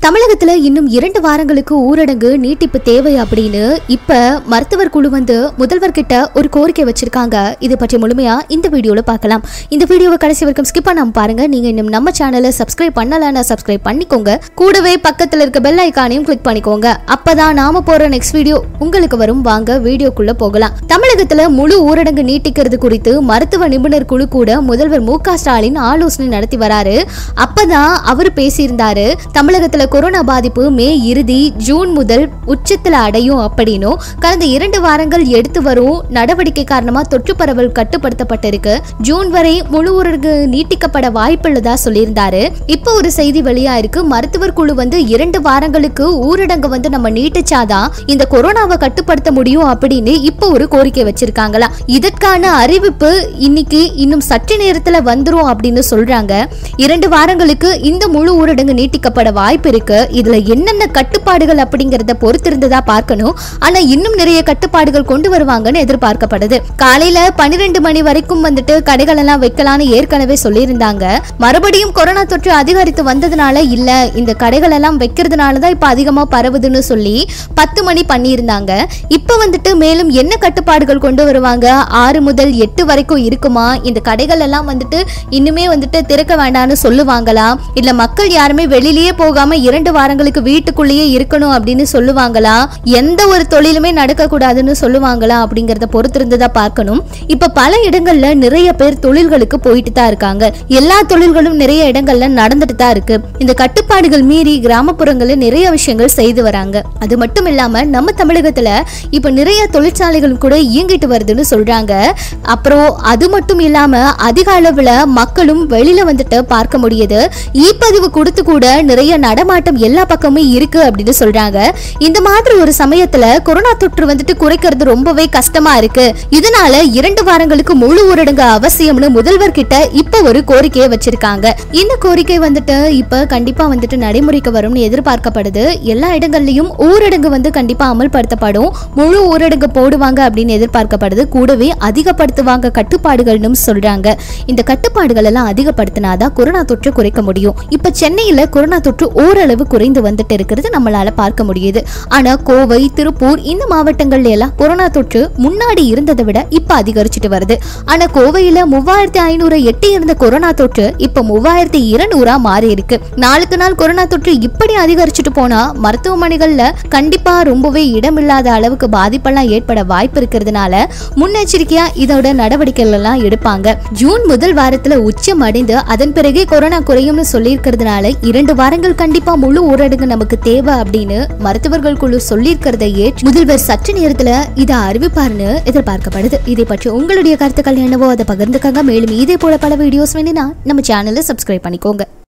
தமிழகத்துல இன்னும் இரண்டு வாரங்களுக்கு ஊரடங்கு நீட்டிப்பு தேவை அப்படின்னு இப்ப மருத்துவர் குழு வந்து முதல்வர் கிட்ட ஒரு கோரிக்கை வச்சிருக்காங்க இது பற்றி முழுமையா இந்த வீடியோல பார்க்கலாம் இந்த வீடியோவை கடைசி வரைக்கும் ஸ்கிப் பண்ணாம பாருங்க நீங்க இன்னும் நம்ம சேனலை சப்ஸ்கிரைப் பண்ணலன்னா சப்ஸ்கிரைப் பண்ணிக்கோங்க கூடவே பக்கத்துல இருக்க பெல் ஐக்கானையும் கிளிக் பண்ணிக்கோங்க அப்பதான் நாம போற நெக்ஸ்ட் வீடியோ உங்களுக்கு வரும் வாங்க வீடியோக்குள்ள போகலாம் தமிழகத்துல முழு ஊரடங்கு நீட்டிக்கிறது குறித்து மருத்துவ நிபுணர் குழு கூட முதல்வர் மு க ஸ்டாலின் ஆலோசனை நடத்தி வராரு அப்பதான் அவர் பேசியிருந்தாரு தமிழகத்துல கொரோனா பாதிப்பு மே இறுதி ஜூன் முதல் உச்சத்துல அடையும் அப்படின்னும் கடந்த இரண்டு வாரங்கள் எடுத்து வரும் நடவடிக்கை காரணமா தொற்று பரவல் கட்டுப்படுத்தப்பட்டிருக்கு ஜூன் வரை முழு ஊரடங்கு நீட்டிக்கப்பட வாய்ப்புள்ளதா சொல்லியிருந்தாரு இப்போ ஒரு செய்தி வெளியா இருக்கு மருத்துவர் குழு வந்து இரண்டு வாரங்களுக்கு ஊரடங்கு வந்து நம்ம நீட்டிச்சாதான் இந்த கொரோனாவை கட்டுப்படுத்த முடியும் அப்படின்னு இப்போ ஒரு கோரிக்கை வச்சிருக்காங்களா இதற்கான அறிவிப்பு இன்னைக்கு இன்னும் சற்று நேரத்துல வந்துரும் அப்படின்னு சொல்றாங்க இரண்டு வாரங்களுக்கு இந்த முழு ஊரடங்கு நீட்டிக்கப்பட வாய்ப்பு இருக்கு இதுல என்னென்ன கட்டுப்பாடுகள் அப்படிங்கறத பொறுத்திருந்ததா பார்க்கணும் ஆனா இன்னும் நிறைய கட்டுப்பாடுகள் கொண்டு வருவாங்கன்னு எதிர்பார்க்கப்படுது காலையில பன்னிரெண்டு மணி வரைக்கும் வந்துட்டு கடைகள் எல்லாம் வைக்கலாம்னு ஏற்கனவே சொல்லியிருந்தாங்க மறுபடியும் கொரோனா தொற்று அதிகரித்து வந்ததுனால இல்ல இந்த கடைகள் எல்லாம் வைக்கிறதுனால தான் இப்ப அதிகமா பரவுதுன்னு சொல்லி பத்து மணி பண்ணியிருந்தாங்க இப்ப வந்துட்டு மேலும் என்ன கட்டுப்பாடுகள் கொண்டு வருவாங்க ஆறு முதல் எட்டு வரைக்கும் இருக்குமா இந்த கடைகள் எல்லாம் வந்துட்டு இன்னுமே வந்துட்டு திறக்க வேண்டாம்னு சொல்லுவாங்களா இல்ல மக்கள் யாருமே வெளியிலேயே போகாம இரண்டு வாரங்களுக்கு வீட்டுக்குள்ளேயே இருக்கணும் அப்படின்னு சொல்லுவாங்களா எந்த ஒரு தொழிலுமே நடக்க கூடாதுன்னு சொல்லுவாங்களா அப்படிங்கறத பொறுத்திருந்ததா பார்க்கணும் இப்ப பல இடங்கள்ல நிறைய பேர் தொழில்களுக்கு போயிட்டு தான் இருக்காங்க எல்லா தொழில்களும் நிறைய இடங்கள்ல நடந்துட்டு தான் இருக்கு இந்த கட்டுப்பாடுகள் மீறி கிராமப்புறங்கள்ல நிறைய விஷயங்கள் செய்து வராங்க அது மட்டும் இல்லாம நம்ம தமிழகத்துல இப்ப நிறைய தொழிற்சாலைகள் கூட இயங்கிட்டு வருதுன்னு சொல்றாங்க அப்புறம் அது மட்டும் இல்லாம அதிக அளவுல மக்களும் வெளியில வந்துட்டு பார்க்க முடியுது ஈப்பதிவு கொடுத்து கூட நிறைய நடமாட்டம் எல்லா பக்கமும் இருக்கு அப்படின்னு சொல்றாங்க இந்த மாதிரி ஒரு சமயத்துல கொரோனா தொற்று வந்துட்டு குறைக்கிறது ரொம்பவே கஷ்டமா இருக்கு இதனால இரண்டு வாரங்களுக்கு முழு ஊரடங்கு அவசியம்னு முதல்வர் கிட்ட இப்ப ஒரு கோரிக்கையை வச்சிருக்காங்க இந்த கோரிக்கை வந்துட்டு இப்ப கண்டிப்பா வந்துட்டு நடைமுறைக்கு வரும்னு எதிர்பார்க்கப்படுது எல்லா இடங்கள்லயும் ஊரடங்கு வந்து கண்டிப்பா அமல்படுத்தப்படும் முழு ஊரடங்கு போடுவாங்க அப்படின்னு எதிர்பார்க்கப்படுது கூடவே அதிகப்படுத்துவாங்க கட்டுப்பாடுகள்னு சொல்றாங்க இந்த கட்டுப்பாடுகள் எல்லாம் அதிகப்படுத்தினாதான் கொரோனா தொற்று குறைக்க முடியும் இப்ப சென்னையில கொரோனா தொற்று ஓரளவு குறைந்து வந்துட்டு இருக்கிறது நம்மளால பார்க்க முடியுது ஆனா கோவை திருப்பூர் இந்த மாவட்டங்கள்ல எல்லாம் கொரோனா தொற்று முன்னாடி இருந்ததை விட இப்ப அதிகரிச்சுட்டு வருது ஆனா கோவையில மூவாயிரத்தி ஐநூறு எட்டி இருந்த கொரோனா தொற்று இப்ப மூவாயிரத்தி இருநூறா மாறி இருக்கு நாளுக்கு நாள் கொரோனா தொற்று இப்படி அதிகரிச்சுட்டு போனா மருத்துவமனைகள்ல கண்டிப்பா ரொம்பவே இடமில்லாத அளவுக்கு பாதிப்பெல்லாம் ஏற்பட வாய்ப்பு இருக்கிறதுனால முன்னெச்சரிக்கையா இதோட நடவடிக்கைகள் எல்லாம் எடுப்பாங்க ஜூன் முதல் வாரத்துல உச்சம் அடைந்து அதன் பிறகே கொரோனா குறையும்னு சொல்லியிருக்கிறதுனால இரண்டு வாரங்கள் கண்டிப்பா முழு ஊரடங்கு நமக்கு தேவை அப்படின்னு மருத்துவர்கள் குழு சொல்லியிருக்கிறத ஏற்று முதல்வர் சற்று நேரத்துல இதை அறிவிப்பாருன்னு எதிர்பார்க்கப்படுது இதை பற்றி உங்களுடைய கருத்துக்கள் என்னவோ அதை பகிர்ந்துக்கங்க மேலும் இதே போல பல வீடியோஸ் வேணும்னா நம்ம சேனலை சப்ஸ்கிரைப் பண்ணிக்கோங்க